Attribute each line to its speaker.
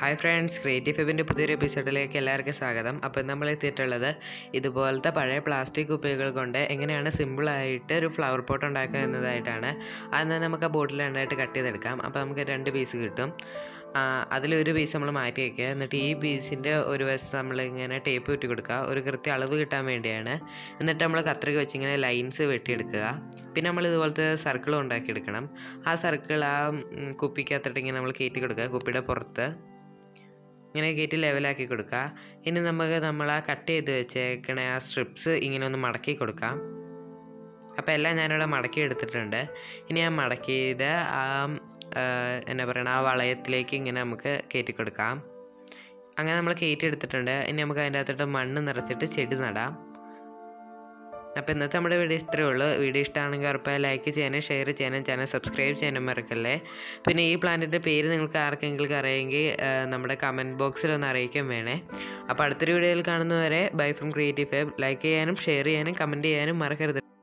Speaker 1: hi friends creative ഫെബിൻ്റെ പുതിയൊരു എപ്പിസോഡിലേക്ക് എല്ലാവർക്കും സ്വാഗതം അപ്പോൾ നമ്മൾ എത്തിയിട്ടുള്ളത് ഇതുപോലത്തെ പഴയ പ്ലാസ്റ്റിക് കുപ്പികൾ കൊണ്ട് എങ്ങനെയാണ് സിമ്പിളായിട്ട് ഒരു ഫ്ലവർ പോട്ട് ഉണ്ടാക്കുക എന്നതായിട്ടാണ് അന്ന് നമുക്ക് ആ ബോട്ടിൽ രണ്ടായിട്ട് കട്ട് ചെയ്തെടുക്കാം അപ്പോൾ നമുക്ക് രണ്ട് പീസ് കിട്ടും ആ, അതിലൊരു പീസ് നമ്മൾ മാറ്റി വയ്ക്കുക എന്നിട്ട് ഈ പീസിൻ്റെ ഒരു വശത്ത് നമ്മൾ ഇങ്ങനെ ടേപ്പ് വെട്ടി കൊടുക്കുക ഒരു കൃത്യ അളവ് കിട്ടാൻ വേണ്ടിയാണ് എന്നിട്ട് നമ്മൾ കത്രിക വെച്ച് ഇങ്ങനെ ലൈൻസ് വെട്ടിയെടുക്കുക പിന്നെ നമ്മൾ ഇതുപോലത്തെ സർക്കിൾ ഉണ്ടാക്കിയെടുക്കണം ആ സർക്കിൾ ആ ഉം, കുപ്പിക്കകത്തിട്ട് ഇങ്ങനെ നമ്മൾ കയറ്റി കൊടുക്കുക കുപ്പിയുടെ പുറത്ത് ഇങ്ങനെ കയറ്റി ലെവലാക്കി കൊടുക്കുക ഇനി നമുക്ക് നമ്മൾ ആ കട്ട് ചെയ്ത് വെച്ചേക്കണ ആ സ്ട്രിപ്സ് ഇങ്ങനെ ഒന്ന് മടക്കി കൊടുക്കാം അപ്പോൾ എല്ലാം ഞാനിവിടെ മടക്കി എടുത്തിട്ടുണ്ട് ഇനി ആ മടക്കിയത് ആ ആ, എന്നാ പറയണ ആ വളയത്തിലേക്ക് ഇങ്ങനെ നമുക്ക് കയറ്റി കൊടുക്കാം അങ്ങനെ നമ്മൾ കയറ്റി എടുത്തിട്ടുണ്ട് ഇനി നമുക്ക് അതിൻ്റെ അകത്തോട്ട് മണ്ണ് നിറച്ചിട്ട് ചെടി നടാം അപ്പോൾ ഇന്നത്തെ നമ്മുടെ വീഡിയോ ഇത്രയേ ഉള്ളൂ വീഡിയോ ഇഷ്ടമാണെങ്കിൽ ഉറപ്പായി ലൈക്ക് ചെയ്യാനും ഷെയർ ചെയ്യാനും ചാനൽ സബ്സ്ക്രൈബ് ചെയ്യാനും മറക്കല്ലേ പിന്നെ ഈ പ്ലാന്റിൻ്റെ പേര് നിങ്ങൾക്ക് ആർക്കെങ്കിലും അറിയെങ്കിൽ ആ, നമ്മുടെ കമൻറ്റ് ബോക്സിൽ ഒന്ന് അറിയിക്കാൻ വേണേ അപ്പോൾ അടുത്തൊരു വീഡിയോയിൽ കാണുന്നവരെ bye from creative fab like ചെയ്യാനും ഷെയർ ചെയ്യാനും കമൻറ്റ് ചെയ്യാനും മറക്കരുത്